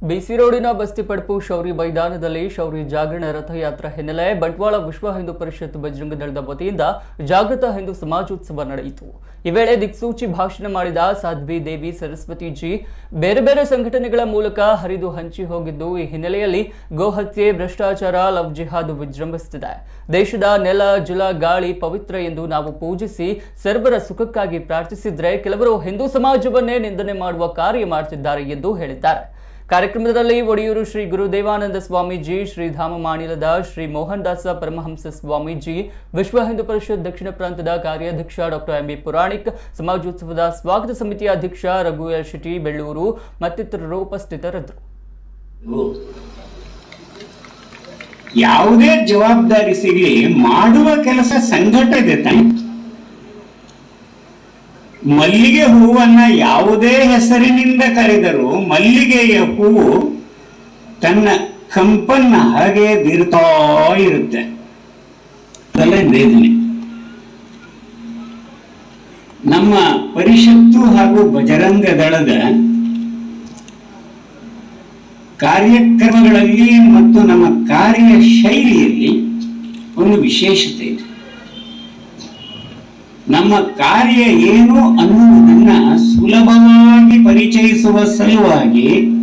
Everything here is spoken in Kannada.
ಬಿಸಿ ರೋಡಿನ ಬಸ್ತಿಪಡ್ಪು ಶೌರಿ ಮೈದಾನದಲ್ಲಿ ಶೌರಿ ಜಾಗರಣ ರಥಯಾತ್ರಾ ಹಿನ್ನೆಲೆ ಬಂಟ್ವಾಳ ವಿಶ್ವ ಹಿಂದೂ ಪರಿಷತ್ ಬಜರಂಗ ದಳದ ವತಿಯಿಂದ ಜಾಗೃತ ಹಿಂದೂ ಸಮಾಜೋತ್ಸವ ನಡೆಯಿತು ಈ ವೇಳೆ ದಿಕ್ಸೂಚಿ ಭಾಷಣ ಮಾಡಿದ ಸಾಧ್ವಿ ದೇವಿ ಸರಸ್ವತಿ ಜಿ ಬೇರೆ ಬೇರೆ ಸಂಘಟನೆಗಳ ಮೂಲಕ ಹರಿದು ಹಂಚಿ ಹೋಗಿದ್ದು ಈ ಹಿನ್ನೆಲೆಯಲ್ಲಿ ಗೋಹತ್ಯೆ ಭ್ರಷ್ಟಾಚಾರ ಲವ್ ಜಿಹಾದ್ ವಿಜೃಂಭಿಸುತ್ತಿದೆ ದೇಶದ ನೆಲ ಜಲ ಗಾಳಿ ಪವಿತ್ರ ಎಂದು ನಾವು ಪೂಜಿಸಿ ಸರ್ವರ ಸುಖಕ್ಕಾಗಿ ಪ್ರಾರ್ಥಿಸಿದ್ರೆ ಕೆಲವರು ಹಿಂದೂ ಸಮಾಜವನ್ನೇ ನಿಂದನೆ ಮಾಡುವ ಕಾರ್ಯ ಮಾಡುತ್ತಿದ್ದಾರೆ ಎಂದು ಹೇಳಿದ್ದಾರೆ ಕಾರ್ಯಕ್ರಮದಲ್ಲಿ ಒಡಿಯೂರು ಶ್ರೀ ಗುರುದೇವಾನಂದ ಸ್ವಾಮೀಜಿ ಶ್ರೀಧಾಮ ಮಾಣಿಲದ ಶ್ರೀ ಮೋಹನ್ ದಾಸ ಪರಮಹಂಸ ಸ್ವಾಮೀಜಿ ವಿಶ್ವ ಹಿಂದೂ ಪರಿಷತ್ ದಕ್ಷಿಣ ಪ್ರಾಂತದ ಕಾರ್ಯಾಧ್ಯಕ್ಷ ಡಾಕ್ಟರ್ ಎಂಬಿ ಪುರಾಣಿಕ್ ಸಮಾಜೋತ್ಸವದ ಸ್ವಾಗತ ಸಮಿತಿಯ ಅಧ್ಯಕ್ಷ ರಘು ಎಲ್ ಶೆಟ್ಟಿ ಬೆಳ್ಳೂರು ಮತ್ತಿತರರು ಉಪಸ್ಥಿತರಿದ್ದರು ಯಾವುದೇ ಜವಾಬ್ದಾರಿ ಸಿಗಲಿ ಮಾಡುವ ಕೆಲಸ ಸಂಘಟನೆ ತಾನೆ ಮಲ್ಲಿಗೆ ಹೂವನ್ನ ಯಾವುದೇ ಹೆಸರಿನಿಂದ ಕರೆದರೂ ಮಲ್ಲಿಗೆಯ ಹೂವು ತನ್ನ ಕಂಪನ್ನ ಹಾಗೆ ಬೀರ್ತಾ ಇರುತ್ತೆ ಅದೆಲ್ಲ ವೇದನೆ ನಮ್ಮ ಪರಿಷತ್ತು ಹಾಗೂ ಬಜರಂಗ ದಳದ ಕಾರ್ಯಕ್ರಮಗಳಲ್ಲಿ ಮತ್ತು ನಮ್ಮ ಕಾರ್ಯ ಶೈಲಿಯಲ್ಲಿ ಒಂದು ವಿಶೇಷತೆ ಇದೆ ನಮ್ಮ ಕಾರ್ಯ ಏನು ಅನ್ನುವುದನ್ನ ಸುಲಭವಾಗಿ ಪರಿಚಯಿಸುವ ಸಲುವಾಗಿ